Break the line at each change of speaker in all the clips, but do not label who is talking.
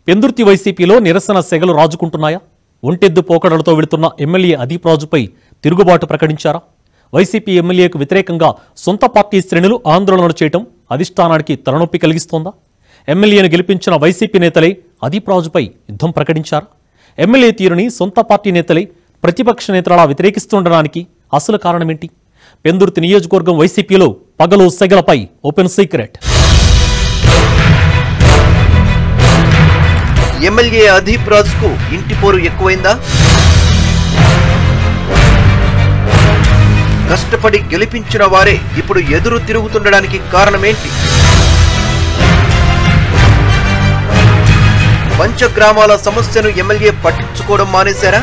పెందుర్తి వైసీపీలో నిరసన సెగలు రాజుకుంటున్నాయా ఒంటెద్దు పోకడలతో వెళుతున్న ఎమ్మెల్యే అదీప్ రాజుపై తిరుగుబాటు ప్రకటించారా వైసీపీ ఎమ్మెల్యేకు వ్యతిరేకంగా సొంత పార్టీ శ్రేణులు ఆందోళనలు చేయటం అధిష్టానానికి తలనొప్పి కలిగిస్తోందా ఎమ్మెల్యేను గెలిపించిన వైసీపీ నేతలే అదీప్ రాజుపై యుద్ధం ప్రకటించారా ఎమ్మెల్యే తీరుని సొంత పార్టీ నేతలే ప్రతిపక్ష నేతలలా వ్యతిరేకిస్తుండడానికి అసలు కారణమేంటి పెందుర్తి నియోజకవర్గం వైసీపీలో పగలు సెగలపై ఓపెన్ సీక్రెట్
ఎమ్మెల్యే అదీప్ రాజ్కు ఇంటి పోరు ఎక్కువైందా కష్టపడి గెలిపించిన వారే ఇప్పుడు ఎదురు తిరుగుతుండడానికి కారణమేంటి పంచగ్రామాల సమస్యను ఎమ్మెల్యే పట్టించుకోవడం మానేశారా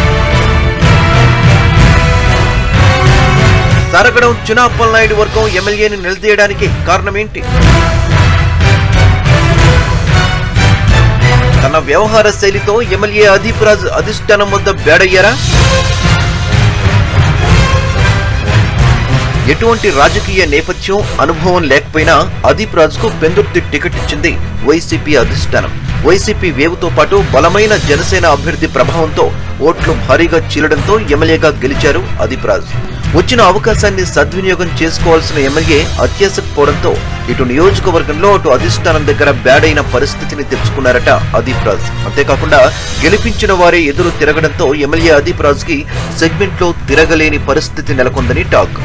సరగడం చినాపల్ నాయుడు వర్గం ఎమ్మెల్యేని నిలదీయడానికి కారణమేంటి తన వ్యవహార శైలితో ఎమ్మెల్యే అదీప్ రాజ్ అధిష్టానం వద్ద బేడయ్యారా ఎటువంటి రాజకీయ నేపథ్యం అనుభవం లేకపోయినా అదీప్ రాజ్ కు పెందుర్తి టికెట్ ఇచ్చింది వైసీపీ అధిష్టానం వైసీపీ వేవుతో పాటు బలమైన జనసేన అభ్యర్థి ప్రభావంతో ఓట్లు భారీగా చీలడంతో ఎమ్మెల్యేగా గెలిచారు అదీప్ రాజ్ వచ్చిన అవకాశాన్ని సద్వినియోగం చేసుకోవాల్సిన ఎమ్మెల్యే అత్యాసకు పోవడంతో ఇటు నియోజకవర్గంలో అటు అధిష్టానం దగ్గర బ్యాడైన పరిస్థితిని తెచ్చుకున్నారట అదీప్ రాజ్ అంతేకాకుండా గెలిపించిన వారే ఎదురు తిరగడంతో ఎమ్మెల్యే అదీప్ రాజ్ కి సెగ్మెంట్ లో తిరగలేని పరిస్థితి నెలకొందని టాక్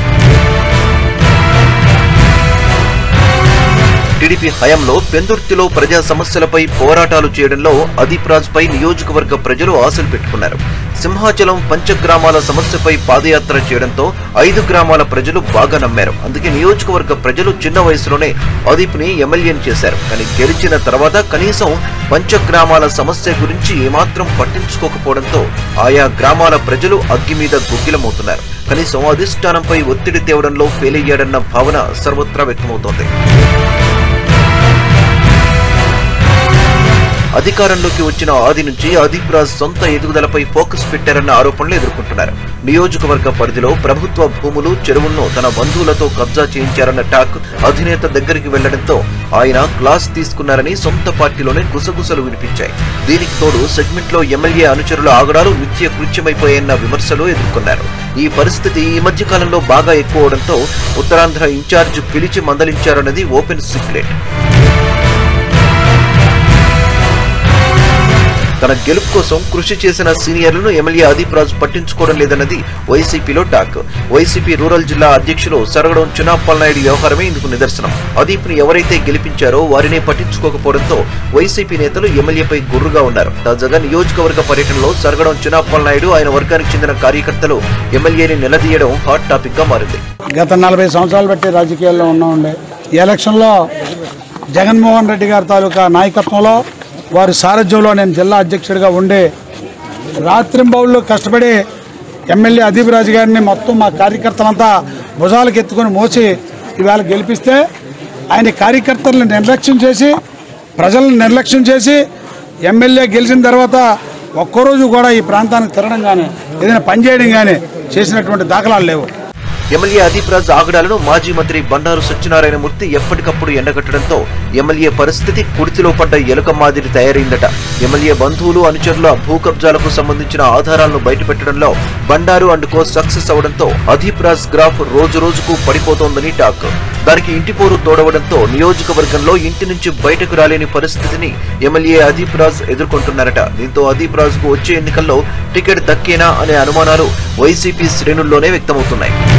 టీడీపీ హయాంలో పెందుర్తిలో ప్రజా సమస్యలపై పోరాటాలు చేయడంలో అదీప్ రాజ్ పై నియోజకవర్గ ప్రజలు ఆశలు పెట్టుకున్నారు సింహాచలం పంచగ్రామాల సమస్యపై పాదయాత్ర చేయడంతో ఐదు గ్రామాల ప్రజలు బాగా నమ్మారు అందుకే నియోజకవర్గ ప్రజలు చిన్న వయసులోనే అదీప్ ని ఎమ్మెల్యేని చేశారు కానీ గెలిచిన తర్వాత కనీసం పంచగ్రామాల సమస్య గురించి ఏమాత్రం పట్టించుకోకపోవడంతో ఆయా గ్రామాల ప్రజలు అగ్గి మీద గుగ్గిలమవుతున్నారు కనీసం అధిష్టానంపై ఒత్తిడి తేవడంలో ఫెయిల్ అయ్యాడన్న భావన సర్వత్రా వ్యక్తమవుతోంది అధికారంలోకి వచ్చిన ఆది నుంచి అదీప్ రాజ్ సొంత ఎదుగుదలపై ఫోకస్ పెట్టారన్న ఆరోపణలు ఎదుర్కొంటున్నారు నియోజకవర్గ పరిధిలో ప్రభుత్వ భూములు చెరువులను తన బంధువులతో కబ్జా చేయించారన్న టాక్ అధినేత దగ్గరికి వెళ్లడంతో ఆయన క్లాస్ తీసుకున్నారని సొంత పార్టీలోనే గుసగుసలు వినిపించాయి దీనికి తోడు సెగ్మెంట్ లో ఎమ్మెల్యే అనుచరుల ఆగడాలు నిత్య కృత్యమైపోయాయన్న విమర్శలు ఎదుర్కొన్నారు ఈ పరిస్థితి ఈ మధ్య కాలంలో బాగా ఎక్కువ అవడంతో ఉత్తరాంధ్ర ఇన్ఛార్జ్ పిలిచి మందలించారన్నది ఓపెన్ సీక్రెట్ తన గెలుపు కోసం కృషి చేసిన సీనియర్లను ఎమ్మెల్యే అదీప్ రాజు పట్టించుకోవడం లేదన్నది వైసీపీలో టాక్ వైసీపీ రూరల్ జిల్లా అధ్యక్షులు సరగడం చిన్నాప్పల్ నాయుడు వ్యవహారమే ఇందుకు నిదర్శనం అదీప్ ని ఎవరైతే గెలిపించారో వారినే పట్టించుకోకపోవడంతో వైసీపీ నేతలు ఎమ్మెల్యేపై గుర్రుగా ఉన్నారు తాజాగా నియోజకవర్గ పర్యటనలో సరగడం చిన్నాప్పల్ నాయుడు ఆయన వర్గానికి చెందిన కార్యకర్తలు ఎమ్మెల్యేని నిలదీయడం హాట్ టాపిక్ గా మారింది
గత నలభై సంవత్సరాలు బట్టి రాజకీయాల్లో ఉన్నామండి ఈ ఎలక్షన్లో జగన్మోహన్ రెడ్డి గారి తాలూకా నాయకత్వంలో వారి సారథ్యంలో నేను జిల్లా అధ్యక్షుడిగా ఉండి రాత్రింబౌళ్ళు కష్టపడి ఎమ్మెల్యే అదీప్ రాజు గారిని మొత్తం మా కార్యకర్తలంతా భుజాలకు ఎత్తుకొని మోసి ఇవాళ గెలిపిస్తే ఆయన కార్యకర్తలను నిర్లక్ష్యం చేసి ప్రజలను నిర్లక్ష్యం చేసి ఎమ్మెల్యే గెలిచిన తర్వాత ఒక్కరోజు కూడా ఈ ప్రాంతానికి తిరగడం కానీ ఏదైనా పని చేయడం కానీ చేసినటువంటి దాఖలాలు లేవు
ఎమ్మెల్యే అదీప్ రాజ్ ఆగడాలను మాజీ మంత్రి బండారు సత్యనారాయణ మూర్తి ఎప్పటికప్పుడు ఎండగట్టడంతో ఎమ్మెల్యే పరిస్థితి కుడితిలో పడ్డ ఎలుక మాదిరి తయారైందట ఎమ్మెల్యే బంధువులు అనుచరుల భూ కబ్జాలకు సంబంధించిన ఆధారాలను బయటపెట్టడంలో బండారు అండ్ కో సక్సెస్ అవడంతో అదీప్ రాజ్ గ్రాఫ్ రోజు రోజుకు పడిపోతోందని టాక్ దానికి ఇంటి పోరు తోడవడంతో నియోజకవర్గంలో ఇంటి నుంచి బయటకు రాలేని పరిస్థితిని ఎమ్మెల్యే అదీప్ రాజ్ ఎదుర్కొంటున్నారట దీంతో అదీప్ రాజ్ కు వచ్చే ఎన్నికల్లో టికెట్ దక్కేనా అనే అనుమానాలు వైసీపీ శ్రేణుల్లోనే వ్యక్తమవుతున్నాయి